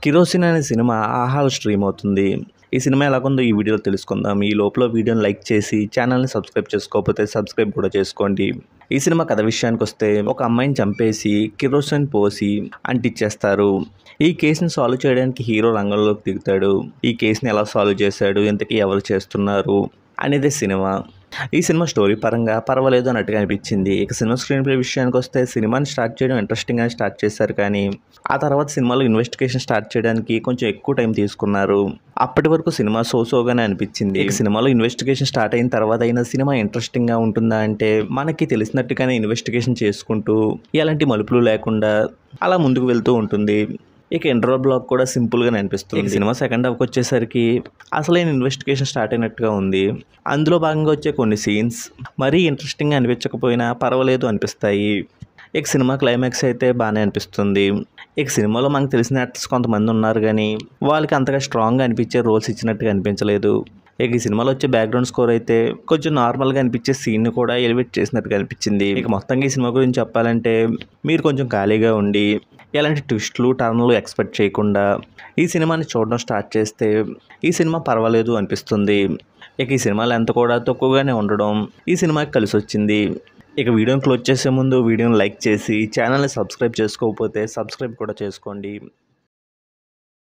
kerosene అనే cinema ఆహాలో stream అవుతుంది ఈ సినిమా ఎలాగుందో ఈ వీడియోలో తెలుసుకుందాం ఈ లోపల వీడియోని లైక్ చేసి ఛానల్ని సబ్స్క్రైబ్ చేసుకోకపోతే సబ్స్క్రైబ్ కూడా చేసుకోండి ఈ సినిమా కథ విషయానికి వస్తే ఒక అమ్మాయిని చంపేసి కిరోసిన్ పోసి అంటిచ్చేస్తారు ఈ కేసుని సాల్వ్ చేయడానికి హీరో రంగంలోకి దిగుతాడు ఈ కేసుని ఎలా సాల్వ్ చేశాడు ఇంతకీ ఎవరు చేస్తున్నారు అనేది సినిమా ఈ సినిమా స్టోరీ పరంగా పర్వాలేదు అన్నట్టుగా అనిపించింది ఇక సినిమా స్క్రీన్ ప్లే విషయానికి వస్తే సినిమాని స్టార్ట్ చేయడం ఇంట్రెస్టింగ్గా స్టార్ట్ చేశారు కానీ ఆ తర్వాత సినిమాలో ఇన్వెస్టిగేషన్ స్టార్ట్ చేయడానికి కొంచెం ఎక్కువ టైం తీసుకున్నారు అప్పటి వరకు సినిమా సో సోగానే అనిపించింది ఇక సినిమాలో ఇన్వెస్టిగేషన్ స్టార్ట్ అయిన తర్వాత అయినా సినిమా ఇంట్రెస్టింగ్గా ఉంటుందా అంటే మనకి తెలిసినట్టుగానే ఇన్వెస్టిగేషన్ చేసుకుంటూ ఎలాంటి మలుపులు లేకుండా అలా ముందుకు వెళ్తూ ఉంటుంది ఇక ఇంటర్వల్ బ్లాక్ కూడా సింపుల్గానే అనిపిస్తుంది సినిమా సెకండ్ హాఫ్కి వచ్చేసరికి అసలైన ఇన్వెస్టిగేషన్ స్టార్ట్ అయినట్టుగా ఉంది అందులో భాగంగా వచ్చే కొన్ని సీన్స్ మరీ ఇంట్రెస్టింగ్గా అనిపించకపోయినా పర్వాలేదు అనిపిస్తాయి ఇక సినిమా క్లైమాక్స్ అయితే బాగానే అనిపిస్తుంది ఇక సినిమాలో మనకు తెలిసిన యాక్టర్స్ కొంతమంది ఉన్నారు కానీ వాళ్ళకి అంతగా స్ట్రాంగ్గా అనిపించే రోల్స్ ఇచ్చినట్టుగా అనిపించలేదు ఇక ఈ సినిమాలో వచ్చే బ్యాక్గ్రౌండ్ స్కోర్ అయితే కొంచెం నార్మల్గా అనిపించే సీన్ కూడా ఎలివేట్ చేసినట్టుగా అనిపించింది ఇక మొత్తంగా ఈ సినిమా గురించి చెప్పాలంటే మీరు కొంచెం ఖాళీగా ఉండి ఎలాంటి ట్విస్ట్లు టర్న్లు ఎక్స్పెక్ట్ చేయకుండా ఈ సినిమాని చూడడం స్టార్ట్ చేస్తే ఈ సినిమా పర్వాలేదు అనిపిస్తుంది ఇక ఈ సినిమా లెంత్ కూడా తక్కువగానే ఉండడం ఈ సినిమాకి కలిసి వచ్చింది ఇక వీడియోని క్లోజ్ చేసే ముందు వీడియోని లైక్ చేసి ఛానల్ని సబ్స్క్రైబ్ చేసుకోకపోతే సబ్స్క్రైబ్ కూడా చేసుకోండి